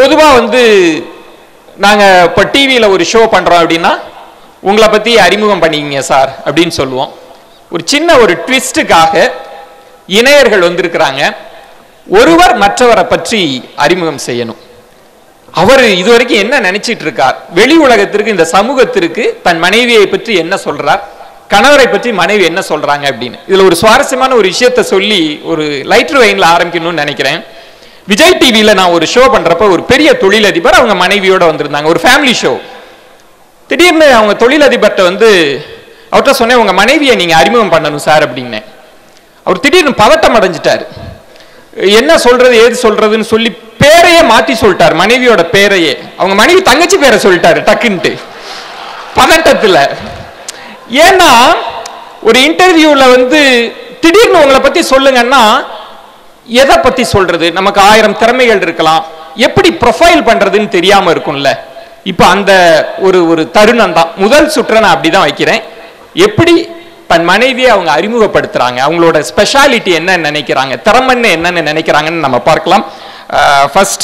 பொதுவாக வந்து நாங்கள் இப்போ டிவியில் ஒரு ஷோ பண்ணுறோம் அப்படின்னா உங்களை பற்றி அறிமுகம் பண்ணிக்கிங்க சார் அப்படின்னு சொல்லுவோம் ஒரு சின்ன ஒரு ட்விஸ்ட்டுக்காக இணையர்கள் வந்திருக்கிறாங்க ஒருவர் மற்றவரை பற்றி அறிமுகம் செய்யணும் அவர் இதுவரைக்கும் என்ன நினைச்சிட்டு இருக்கார் வெளி உலகத்திற்கு இந்த சமூகத்திற்கு தன் மனைவியை பற்றி என்ன சொல்றார் கணவரை பற்றி மனைவி என்ன சொல்றாங்க அப்படின்னு இதுல ஒரு சுவாரஸ்யமான ஒரு விஷயத்த சொல்லி ஒரு லைட்டர் வெயின்ல ஆரம்பிக்கணும்னு நினைக்கிறேன் விஜய் டிவியில நான் ஒரு ஷோ பண்றப்ப ஒரு பெரிய தொழிலதிபர் அவங்க மனைவியோட வந்திருந்தாங்க ஒரு ஃபேமிலி ஷோ திடீர்னு அவங்க தொழிலதிபர்கிட்ட வந்து அவர்கிட்ட சொன்னேன் உங்க மனைவியை நீங்க அறிமுகம் பண்ணணும் சார் அப்படின்னேன் அவர் திடீர்னு பதட்டம் அடைஞ்சிட்டாரு என்ன சொல்றது ஏது சொல்றதுன்னு சொல்லி பேரையே மாத்தி சொல்லிட்டார் மனைவியோட பேரையே அவங்க மனைவி தங்கச்சி பேரை சொல்லிட்டாரு டக்குன்ட்டு பதட்டத்துல ஏன்னா ஒரு இன்டர்வியூல வந்து திடீர்னு உங்களை பத்தி சொல்லுங்கன்னா எதை பத்தி சொல்றது நமக்கு ஆயிரம் திறமைகள் இருக்கலாம் எப்படி ப்ரொஃபைல் பண்றதுன்னு தெரியாம இருக்கும்ல இப்ப அந்த ஒரு ஒரு தருணம் தான் முதல் சுற்றை நான் அப்படிதான் வைக்கிறேன் எப்படி தன் மனைவியை அவங்க அறிமுகப்படுத்துறாங்க அவங்களோட ஸ்பெஷாலிட்டி என்ன நினைக்கிறாங்க திறமன்னு என்னன்னு நினைக்கிறாங்கன்னு நம்ம பார்க்கலாம் ஃபர்ஸ்ட்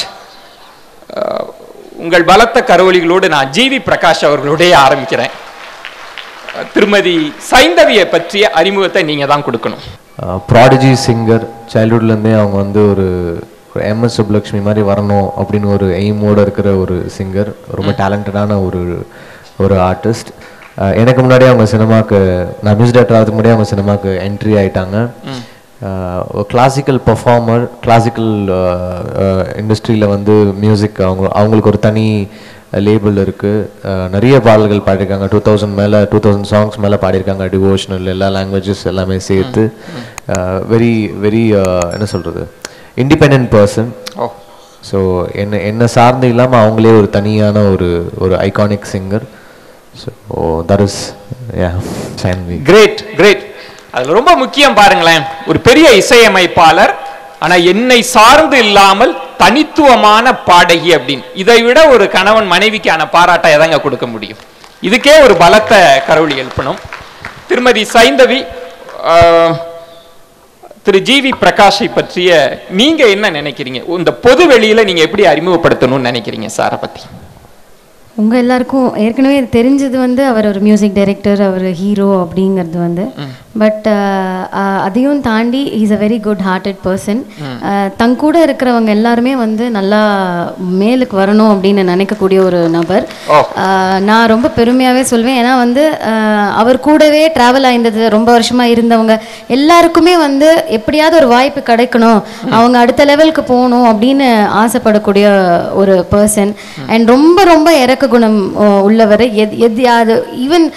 உங்கள் பலத்த கரவொலிகளோடு நான் ஜிவி பிரகாஷ் அவர்களோடய ஆரம்பிக்கிறேன் அஹ், திருமதி சைந்தவியை பற்றிய அறிமுகத்தை நீங்க தான் கொடுக்கணும் ப்ராடிஜி சிங்கர் சைல்ட்ஹுட்லேருந்தே அவங்க வந்து ஒரு எம்எஸ் சுப்லக்ஷ்மி மாதிரி வரணும் அப்படின்னு ஒரு எய்மோட இருக்கிற ஒரு சிங்கர் ரொம்ப டேலண்டடான ஒரு ஒரு ஆர்டிஸ்ட் எனக்கு முன்னாடியே அவங்க சினிமாக்கு நான் மியூசிக் டேரக்டர் ஆகிறதுக்கு முன்னாடியே அவங்க சினிமாக்கு என்ட்ரி ஆயிட்டாங்க ஒரு கிளாசிக்கல் பர்ஃபார்மர் கிளாசிக்கல் இண்டஸ்ட்ரியில் வந்து மியூசிக் அவங்க அவங்களுக்கு ஒரு தனி லேபிள் இருக்குது நிறைய பாடல்கள் பாடியிருக்காங்க டூ தௌசண்ட் மேலே டூ தௌசண்ட் சாங்ஸ் மேலே பாடியிருக்காங்க டிவோஷனல் எல்லா லாங்குவேஜஸ் எல்லாமே சேர்த்து வெரி வெரி என்ன சொல்கிறது இண்டிபெண்ட் பர்சன் ஓ ஸோ என்ன என்னை சார்ந்து இல்லாமல் அவங்களே ஒரு தனியான ஒரு ஒரு iconic singer so that is yeah Saanvi great great அதுல ரொம்ப முக்கியம் பாருங்களேன் ஒரு பெரிய இசையமைப்பாளர் ஆனா என்னை சார்ந்து இல்லாமல் தனித்துவமான பாடகி அப்படின்னு இதை விட ஒரு கணவன் மனைவிக்கான பாராட்டை எதங்க கொடுக்க முடியும் இதுக்கே ஒரு பலத்த கரவொலி எழுப்பணும் திருமதி சைந்தவி ஆஹ், திரு ஜிவி பிரகாஷை பற்றிய நீங்க என்ன நினைக்கிறீங்க இந்த பொது வெளியில நீங்க எப்படி அறிமுகப்படுத்தணும்னு நினைக்கிறீங்க சாரை பத்தி உங்கள் எல்லாருக்கும் ஏற்கனவே தெரிஞ்சது வந்து அவர் ஒரு மியூசிக் டைரக்டர் அவர் ஹீரோ அப்படிங்கிறது வந்து பட் அதையும் தாண்டி is a very good hearted person தன் கூட இருக்கிறவங்க எல்லாருமே வந்து நல்லா மேலுக்கு வரணும் அப்படின்னு நினைக்கக்கூடிய ஒரு நபர் ஓ. ஆஹ் நான் ரொம்ப பெருமையாகவே சொல்வேன் ஏன்னா வந்து ஆஹ் அவர் கூடவே ட்ராவல் ஆயிருந்தது ரொம்ப வருஷமாக இருந்தவங்க எல்லாருக்குமே வந்து எப்படியாவது ஒரு வாய்ப்பு கிடைக்கணும் அவங்க அடுத்த லெவலுக்கு போகணும் அப்படின்னு ஆசைப்படக்கூடிய ஒரு பர்சன் அண்ட் ரொம்ப ரொம்ப இறக்க குணம் ஆஹ் உள்ளவர் எத் எது அது ஈவன்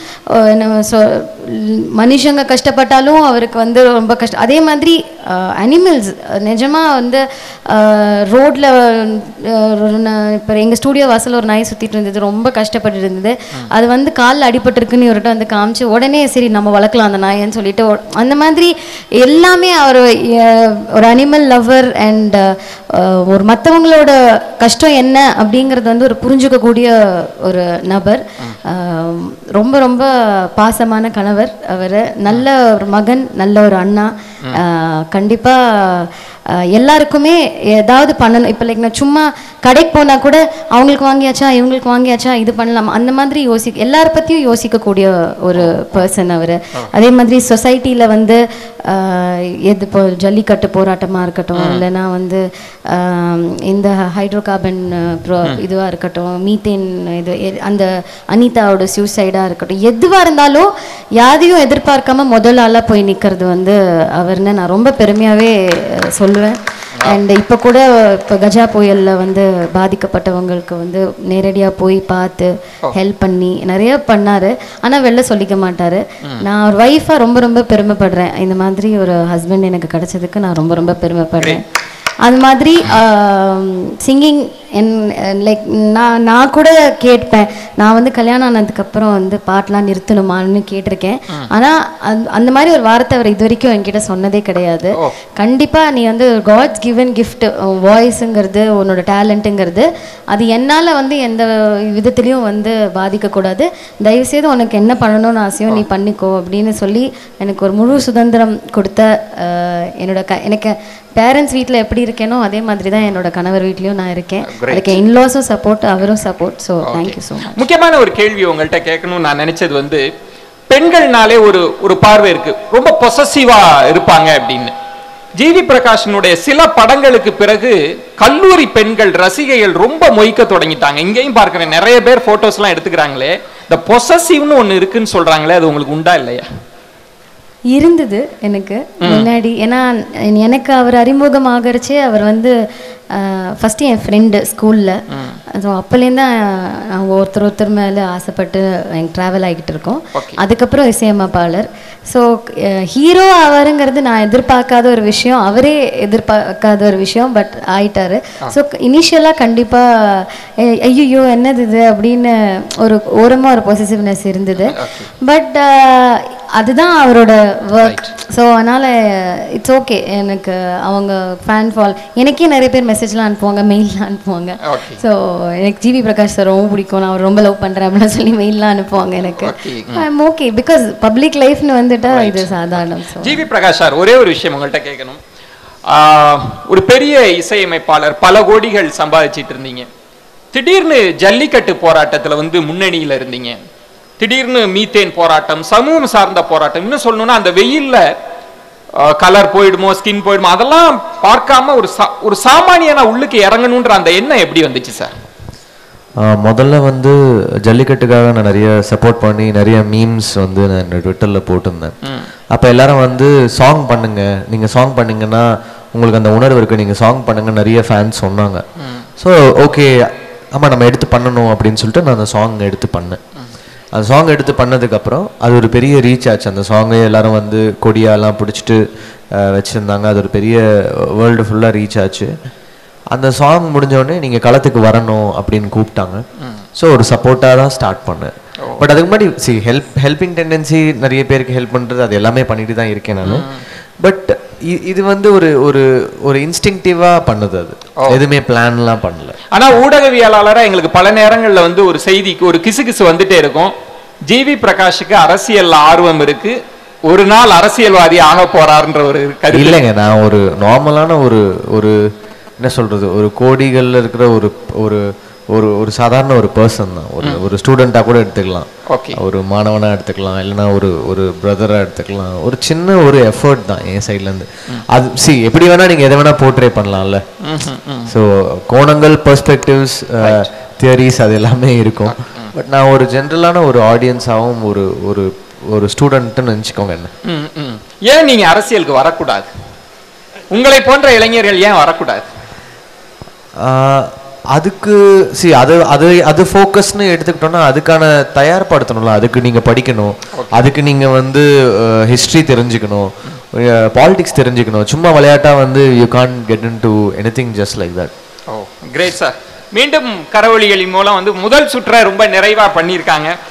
மனுஷங்க கஷ்டப்பட்டாலும் அவருக்கு வந்து ரொம்ப கஷ்டம் அதே மாதிரி அனிமல்ஸ் நிஜமாக வந்து ரோட்டில் இப்போ எங்கள் ஸ்டூடியோ வாசல்ல ஒரு நாய் சுற்றிட்டு இருந்தது ரொம்ப கஷ்டப்பட்டு இருந்தது அது வந்து காலில் அடிபட்டிருக்குன்னு இவர்கிட்ட வந்து காமிச்சு உடனே சரி நம்ம வளர்க்கலாம் அந்த நாயன்னு சொல்லிட்டு ஒ- அந்த மாதிரி எல்லாமே அவர் அஹ், ஒரு அனிமல் லவ்வர் அண்ட் ஒரு மற்றவங்களோட கஷ்டம் என்ன அப்படிங்கிறது வந்து ஒரு புரிஞ்சுக்கக்கூடிய ஒரு நபர் அஹ், ரொம்ப ரொம்ப பாசமான கணவர் அவர் நல்ல ஒரு மகன் நல்ல ஒரு அண்ணா அஹ், கண்டிப்பா அஹ், எல்லாருக்குமே ஏதாவது பண்ணணும் இப்போ லைக் நான் சும்மா கடைக்கு போனா கூட அவங்களுக்கு வாங்கியாச்சா இவங்களுக்கு வாங்கியாச்சா இது பண்ணலாம் அந்த மாதிரி யோசி எல்லார பத்தியும் யோசிக்கக்கூடிய ஒரு பர்சன் அவர் அதே மாதிரி சொசைட்டில வந்து அஹ், எது இப்போ ஜல்லிக்கட்டு போராட்டமா இருக்கட்டும் இல்லைன்னா வந்து அஹ், இந்த ஹைட்ரோ கார்பன் இதுவா இருக்கட்டும் மீத்தேன் இது எ- அந்த அனிதாவோட சூசைடா இருக்கட்டும் எதுவா இருந்தாலும் யாரையும் எதிர்பார்க்காம முதல் ஆளா போய் நிக்கிறது வந்து அவர்னு நான் ரொம்ப பெருமையாவே அஹ், சொல்லுவேன் அண்ட் இப்போ கூட இப்போ கஜா புயல்ல வந்து பாதிக்கப்பட்டவங்களுக்கு வந்து நேரடியா போய் பார்த்து ஹெல்ப் பண்ணி நிறைய பண்ணாரு ஆனா வெளில சொல்லிக்க மாட்டாரு நான் ஒரு ஒய்ஃபா ரொம்ப ரொம்ப பெருமைப்படுறேன் இந்த மாதிரி ஒரு ஹஸ்பண்ட் எனக்கு கிடைச்சதுக்கு நான் ரொம்ப ரொம்ப பெருமைப்படுறேன் அது மாதிரி சிங்கிங் என் லைக் நான் நான் கூட கேட்பேன் நான் வந்து கல்யாணம் ஆனதுக்கப்புறம் வந்து பாட்டெலாம் நிறுத்தணுமான்னு கேட்டிருக்கேன் ஆனால் அந்த அந்த மாதிரி ஒரு வார்த்தை அவர் இது வரைக்கும் என்கிட்ட சொன்னதே கிடையாது கண்டிப்பாக நீ வந்து காட்ஸ் கிவன் கிஃப்ட் வாய்ஸுங்கிறது உன்னோட டேலண்ட்டுங்கிறது அது என்னால் வந்து எந்த விதத்துலேயும் வந்து பாதிக்கக்கூடாது தயவுசெய்து உனக்கு என்ன பண்ணணும்னு ஆசையோ நீ பண்ணிக்கோ அப்படின்னு சொல்லி எனக்கு ஒரு முழு சுதந்திரம் கொடுத்த அஹ், என்னோட க எனக்கு பேரண்ட்ஸ் வீட்டில் எப்படி இருக்கேனோ அதே மாதிரி தான் என்னோட கணவர் வீட்லேயும் நான் இருக்கேன் Great. அதுக்கு இன்லாஸும் சப்போர்ட் அவரும் support so thank you so much முக்கியமான ஒரு கேள்வி உங்கள்கிட்ட கேட்கணும்னு நான் நினைச்சது வந்து பெண்கள்னாலே ஒரு ஒரு பார்வை இருக்கு ரொம்ப பொசசிவா இருப்பாங்க அப்படின்னு ஜிவி பிரகாஷனுடைய சில படங்களுக்கு பிறகு கல்லூரி பெண்கள் ரசிகைகள் ரொம்ப மொய்க்க தொடங்கிட்டாங்க இங்கேயும் பார்க்கிறேன் நிறைய பேர் போட்டோஸ் எல்லாம் எடுத்துக்கிறாங்களே இந்த பொசசிவ்னு ஒண்ணு இருக்குன்னு சொல்றாங்களே அது உங்களுக்கு உண்டா இல்லையா இருந்தது எனக்கு முன்னாடி ஏன்னா எனக்கு அவர் அறிமுகமாகறச்சே அவர் வந்து ஃபஸ்ட்டு என் ஃப்ரெண்டு ஸ்கூலில் ஸோ அப்போலேருந்து அவங்க ஒருத்தர் ஒருத்தர் மேலே ஆசைப்பட்டு எங்கள் ட்ராவல் ஆகிட்டு இருக்கோம் Okay. அதுக்கப்புறம் இசையமைப்பாளர் ஸோ ஹீரோ ஆவாருங்கிறது நான் எதிர்பார்க்காத ஒரு விஷயம் அவரே எதிர்பார்க்காத ஒரு விஷயம் பட் ஆயிட்டாரு ஸோ இனிஷியலாக கண்டிப்பாக ஐயோ என்னது இது அப்படின்னு ஒரு ஓரமாக ஒரு பொசிசிவ்னஸ் இருந்தது பட் அதுதான் அவரோட ஒர்க் ஸோ அதனால் இட்ஸ் ஓகே எனக்கு அவங்க ஃபேன் ஃபால் எனக்கே நிறைய பேர் மெசேஜ்லாம் அனுப்புவாங்க மெயில்லாம் அனுப்புவாங்க Okay. ஸோ எனக்கு ஜிவி பிரகாஷ் சார் ரொம்ப பிடிக்கும் நான் அவர் ரொம்ப லவ் பண்ணுறேன் அப்படின்னு சொல்லி மெயில்லாம் அனுப்புவாங்க எனக்கு Okay. I'm okay because public லைஃப்னு வந்துட்டா இது சாதாரணம் ஸோ ஜிவி பிரகாஷ் சார் ஒரே ஒரு விஷயம் உங்கள்கிட்ட கேட்கணும் ஆஹ், ஒரு பெரிய இசையமைப்பாளர் பல கோடிகள் சம்பாதிச்சிட்டு இருந்தீங்க திடீர்னு ஜல்லிக்கட்டு போராட்டத்துல வந்து முன்னணியில இருந்தீங்க திடீர்னு மீத்தேன் போராட்டம் சமூகம் சார்ந்த போராட்டம் இன்னும் சொல்லணும்னா அந்த வெயில்ல கலர் போயிடுமோ ஸ்கின் போயிடுமோ அதெல்லாம் பார்க்காம ஒரு சா- ஒரு சாமானியனா உள்ளுக்கு இறங்கணுன்ற அந்த எண்ணம் எப்படி வந்துச்சு சார் ஆஹ் முதல்ல வந்து ஜல்லிக்கட்டுக்காக நான் நிறைய சப்போர்ட் பண்ணி நிறைய மீம்ஸ் வந்து நான் ட்விட்டரில் போட்டிருந்தேன் அப்போ எல்லாரும் வந்து சாங் பண்ணுங்க நீங்கள் சாங் பண்ணீங்கன்னா உங்களுக்கு அந்த உணர்வு இருக்கு நீங்கள் சாங் பண்ணுங்க நிறைய ஃபேன்ஸ் சொன்னாங்க ஸோ ஓகே ஆமாம் நம்ம எடுத்து பண்ணணும் அப்படின்னு சொல்லிட்டு நான் அந்த சாங் எடுத்து பண்ணேன் அந்த சாங் எடுத்து பண்ணதுக்கப்புறம் அது ஒரு பெரிய ரீச் ஆச்சு அந்த சாங்கை எல்லாரும் வந்து கொடியாலாம் பிடிச்சிட்டு அஹ், வச்சிருந்தாங்க அது ஒரு பெரிய வேர்ல்டு ஃபுல்லாக ரீச் ஆச்சு அந்த சாங் முடிஞ்ச உடனே நீங்கள் களத்துக்கு வரணும் அப்படின்னு கூப்பிட்டாங்க ஸோ ஒரு சப்போர்ட்டாக தான் ஸ்டார்ட் பண்ணேன் பட் அதுக்கு முன்னாடி சி ஹெல்ப் ஹெல்பிங் டெண்டன்சி நிறைய பேருக்கு ஹெல்ப் பண்ணுறது அது எல்லாமே பண்ணிட்டு தான் இருக்கேன் நான் பட் இது வந்து ஒரு ஒரு ஒரு இன்ஸ்டிங்டிவாக பண்ணுது அது எதுவுமே பிளான்லாம் பண்ணல ஆனா ஊடகவியலாளரா எங்களுக்கு பல நேரங்கள்ல வந்து ஒரு செய்திக்கு ஒரு கிசுகிசு வந்துட்டே இருக்கும் ஜிவி பிரகாஷுக்கு அரசியல்ல ஆர்வம் இருக்கு ஒரு நாள் அரசியல்வாதி ஆக போறாருன்ற ஒரு கருத்து இல்லைங்க நான் ஒரு நார்மலான ஒரு ஒரு என்ன சொல்றது ஒரு கோடிகள்ல இருக்கிற ஒரு ஒரு ஒரு ஒரு சாதாரண ஒரு பர்சன் தான் ஒரு ஒரு ஸ்டூடெண்ட்டாக கூட எடுத்துக்கலாம் ஓகே ஒரு மாணவனா எடுத்துக்கலாம் இல்லைன்னா ஒரு ஒரு பிரதரா எடுத்துக்கலாம் ஒரு சின்ன ஒரு எஃபர்ட் தான் என் சைட்ல இருந்து அது சி எப்படி வேணா நீங்க எதை வேணா போர்ட்ரே பண்ணலாம்ல ஸோ கோணங்கள் பெர்ஸ்பெக்டிவ்ஸ் தியரிஸ் அது எல்லாமே இருக்கும் பட் நான் ஒரு ஜென்ரலான ஒரு ஆடியன்ஸாகவும் ஒரு ஒரு ஒரு ஸ்டூடெண்ட்னு நினச்சிக்கோங்க என்ன ம், ம். ஏன் நீங்க அரசியலுக்கு வரக்கூடாது உங்களை போன்ற இளைஞர்கள் ஏன் வரக்கூடாது ஆஹ் அதுக்கு சி அது அது அது ஃபோக்கஸ்னு எடுத்துக்கிட்டோம்னா அதுக்கான தயார்படுத்தணும்ல அதுக்கு நீங்க படிக்கணும் அதுக்கு நீங்க வந்து ஹிஸ்ட்ரி தெரிஞ்சுக்கணும் பாலிடிக்ஸ் தெரிஞ்சுக்கணும் சும்மா விளையாட்டா வந்து you can get into anything just like that oh great sir மீண்டும் கரவொலிகளின் மூலம் வந்து முதல் சுற்றை ரொம்ப நிறைவா பண்ணியிருக்காங்க